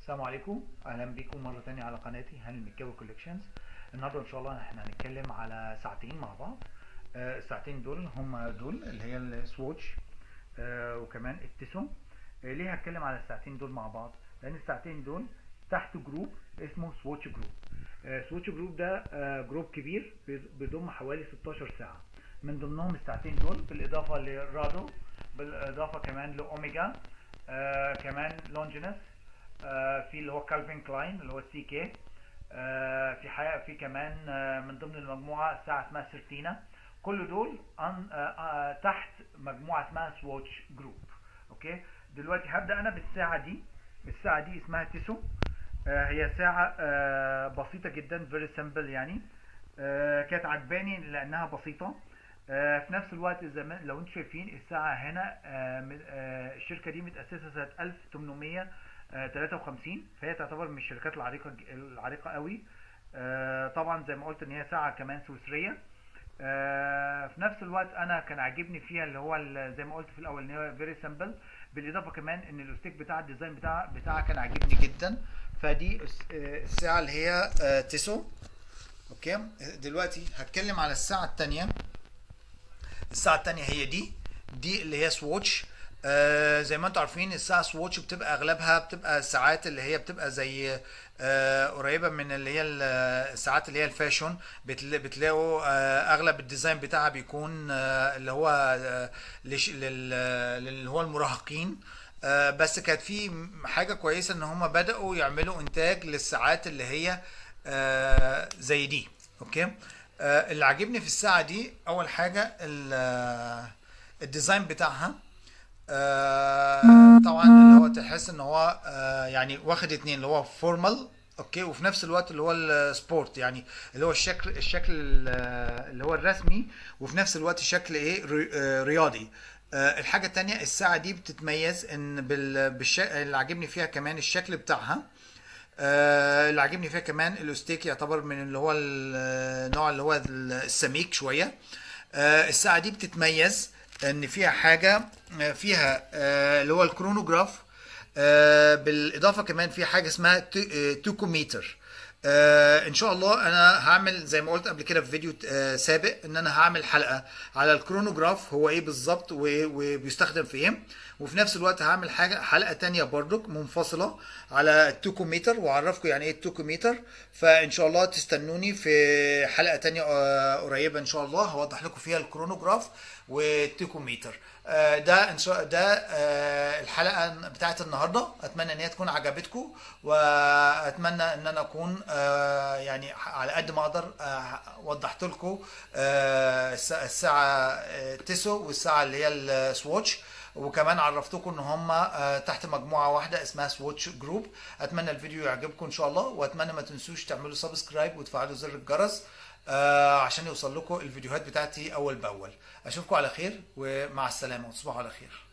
السلام عليكم اهلا بيكم مره تانية على قناتي هاني المكاوي كوليكشنز النهارده ان شاء الله احنا هنتكلم على ساعتين مع بعض آه، الساعتين دول هم دول اللي هي السواتش آه، وكمان التسو آه، ليه هتكلم على الساعتين دول مع بعض لان الساعتين دول تحت جروب اسمه سواتش جروب سواتش جروب ده آه، جروب كبير بيض- بيضم حوالي 16 ساعه من ضمنهم الساعتين دول بالاضافه لرادو بالاضافه كمان لاوميجا آه كمان لونجينس آه في اللي هو كالفين كلاين اللي هو السي كي آه في حقيقة في كمان آه من ضمن المجموعة ساعة اسمها سيرتينا كل دول أن آه آه تحت مجموعة اسمها سواتش جروب اوكي دلوقتي هبدأ انا بالساعة دي الساعة دي اسمها تيسو آه هي ساعة آه بسيطة جدا فيري سمبل يعني آه كانت عجباني لانها بسيطة آه في نفس الوقت زي ما لو انتم شايفين الساعة هنا آه من- آه الشركة دي متأسسة سنة 1853 فهي تعتبر من الشركات العريقة العريقة قوي آه طبعا زي ما قلت ان هي ساعة كمان سويسرية آه في نفس الوقت انا كان عاجبني فيها اللي هو ال- زي ما قلت في الاول ان هي فيري سمبل بالاضافه كمان ان الاستيك بتاع الديزاين بتاع بتاعها كان عاجبني جدا فدي الس- آه، الساعه اللي هي آه، تيسو اوكي دلوقتي هتكلم على الساعه الثانيه الساعه الثانيه هي دي دي اللي هي سواتش آه زي ما انتم عارفين الساعه سواتش بتبقى اغلبها بتبقى ساعات اللي هي بتبقى زي آه قريبه من اللي هي ال- الساعات اللي هي الفاشون بتل- بتلاقوا آه اغلب الديزاين بتاعها بيكون آه اللي هو آه لش- لل- اللي هو المراهقين آه بس كانت في حاجه كويسه ان هم بداوا يعملوا انتاج للساعات اللي هي آه زي دي اوكي آه اللي عاجبني في الساعه دي اول حاجه ال- آه، الديزاين بتاعها آه، طبعا اللي هو تحس ان هو آه، يعني واخد اتنين اللي هو فورمال اوكي وفي نفس الوقت اللي هو السبورت يعني اللي هو الشكل الشكل ال- اللي هو الرسمي وفي نفس الوقت شكل ايه ري- آه، رياضي آه، الحاجة التانية الساعة دي بتتميز ان بال... بالش... اللي عاجبني فيها كمان الشكل بتاعها آه، اللي عاجبني فيها كمان الاستيك يعتبر من اللي هو النوع اللي هو السميك شويه آه، الساعه دي بتتميز ان فيها حاجه آه، فيها آه، اللي هو الكرونوجراف آه، بالاضافه كمان في حاجه اسمها تو- آه، توكوميتر آه ان شاء الله انا هعمل زي ما قلت قبل كده في فيديو آه سابق ان انا هعمل حلقه على الكرونوجراف هو ايه بالظبط و- وبيستخدم في ايه وفي نفس الوقت هعمل حاجه حلقه تانية برضك منفصله على التوكوميتر واعرفكم يعني ايه التوكوميتر فان شاء الله تستنوني في حلقه تانية آه، قريبه ان شاء الله هوضح لكم فيها الكرونوجراف والتوكوميتر آه، ده ان شاء ده آه، الحلقه بتاعت النهارده اتمنى ان هي تكون عجبتكم واتمنى ان انا اكون آه، يعني على قد ما اقدر آه، وضحت لكم آه، الس- الساعه آه، تيسو والساعه اللي هي السواتش وكمان عرفتكم ان هم آه، تحت مجموعه واحده اسمها سواتش جروب اتمنى الفيديو يعجبكم ان شاء الله واتمنى ما تنسوش تعملوا سبسكرايب وتفعلوا زر الجرس آه، عشان يوصل لكم الفيديوهات بتاعتي اول باول اشوفكم على خير ومع السلامه وتصبحوا على خير